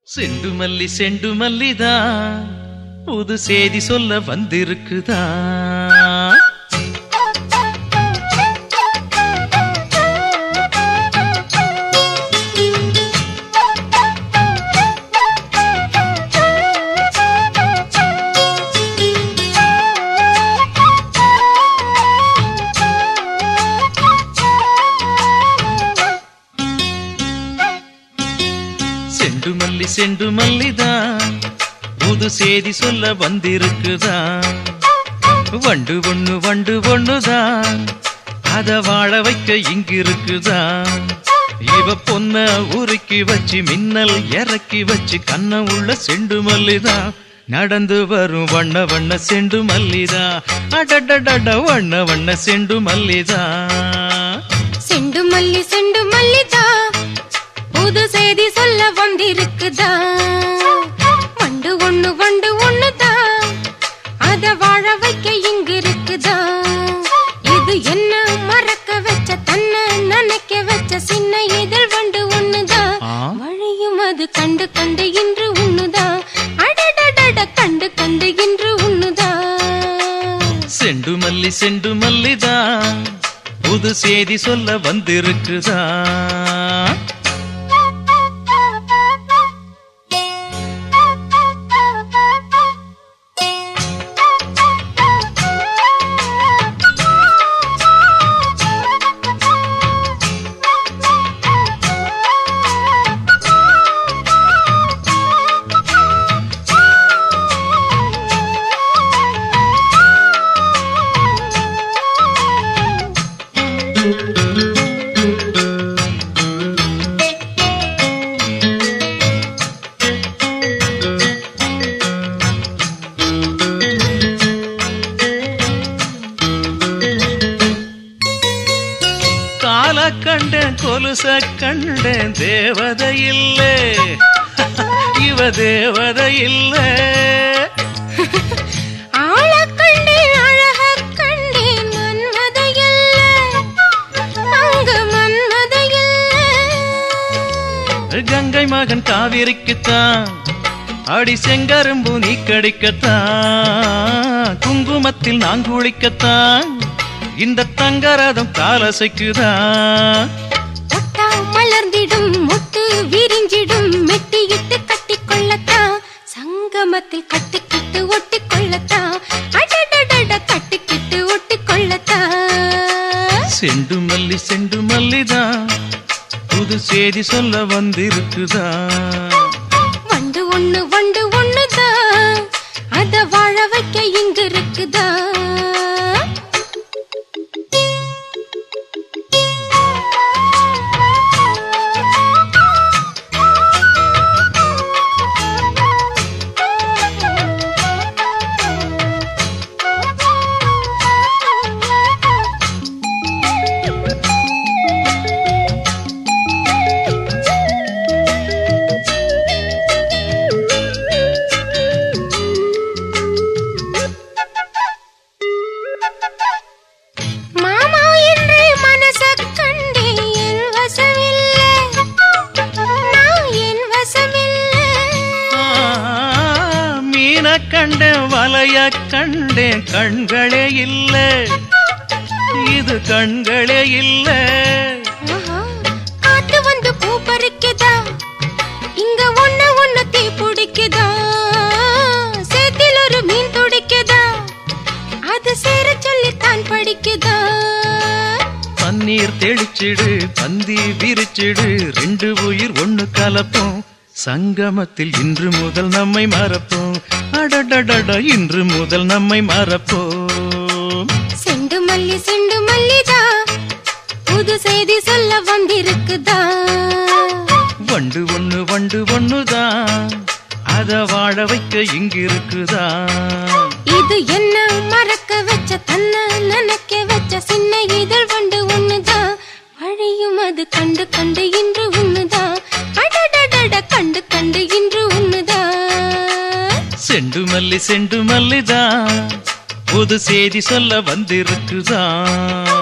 Cent மல்லி செண்டு மல்லிதா புது செய்தி சொல்ல வந்திருக்குதா செண்டு மல்லி செண்டு மல்லிதா புது செய்தி சொல்ல வந்திருக்குதா வண்டு ஒண்ணு வண்டு ஒண்ணுதான் அத வாழ வைக்க இங்க இருக்குதா இவ பொண்ண உருக்கி வச்சு மின்னல் இறக்கி வச்சு கண்ண உள்ள செண்டு மல்லிதா நடந்து வரும் வண்ண வண்ண செண்டு மல்லிதா அடடடட வண்ண வண்ண செண்டு மல்லிதா செண்டு மல்லி செண்டு மல்லிதா புது செய்தி சொல்ல வந்திருக்குதா வண்டு ஒண்ணு வண்டு ஒண்ணுதா அத வாழ வைக்க இங்கு இருக்குதா இது என்ன மறக்க வச்ச தன்னை நினைக்க வச்ச சின்ன இதழ் வண்டு ஒண்ணுதா ஆ? வழியும் அது கண்டு கண்டு இன்று உண்ணுதா அடடடட கண்டு கண்டு இன்று உண்ணுதா செண்டு மல்லி செண்டு மல்லிதா புது செய்தி சொல்ல வந்திருக்குதா கால கண்டேன் கொலுச கண்டேன் தேவதை இல்லே இவ தேவதை இல்லே ஆள கண்டேன் அழக கண்டேன் மன்மத இல்ல அங்கு மன்மத இல்ல கங்கை மகன் காவிரிக்குத்தான் அடி செங்கரும்பு நீ கடிக்கத்தான் குங்குமத்தில் நான் குளிக்கத்தான் இந்த தங்கரதம் காலசைக்குதான் ஒட்டா மலர்ந்திடும் முத்து விரிஞ்சிடும் மெட்டியிட்டு கட்டிக்கொள்ளத்தான் சங்கமத்தில் கட்டுக்கிட்டு ஒட்டிக்கொள்ளத்தான் அடடடட கட்டுக்கிட்டு ஒட்டிக்கொள்ளத்தான் செண்டு மல்லி செண்டு மல்லிதான் புது செய்தி சொல்ல வந்திருக்குதா வண்டு ஒண்ணு வண்டு ஒண்ணுதான் அத வாழ வைக்க இங்கு இருக்குதா மாமா என்று மனச கண்டே என் வசமில்லை நான் என் வசமில்லை ஆ, மீன கண்டேன் வலைய கண்டேன் கண்களே இல்ல இது கண்களே இல்ல ஆஹா, காத்து வந்து பூ பறிக்குதா இங்க ஒண்ணு ஒண்ணு தீ பிடிக்குதா சேத்தில் ஒரு மீன் துடிக்குதா அது சேர சொல்லி தான் படிக்குதா பன்னீர் தெளிச்சிடு பந்தி விரிச்சிடு ரெண்டு உயிர் ஒண்ணு கலப்போம் சங்கமத்தில் இன்று முதல் நம்மை மறப்போம் அடடடட இன்று முதல் நம்மை மறப்போம் செண்டு மல்லி செண்டு மல்லிதா புது செய்தி சொல்ல வந்திருக்குதா வண்டு ஒண்ணு வண்டு ஒண்ணுதான் அத வாழ வைக்க இங்கு இருக்குதா இது என்ன மறக்க வச்ச தன்னை நினைக்க வச்ச சின்ன இதழ் வண்டு ஒண்ணுதான் வழியும் அது கண்டு கண்டு இன்று உண்ணுதான் அடடடட கண்டு கண்டு இன்று உண்ணுதான் செண்டு மல்லி செண்டு மல்லிதான் புது செய்தி சொல்ல வந்திருக்குதா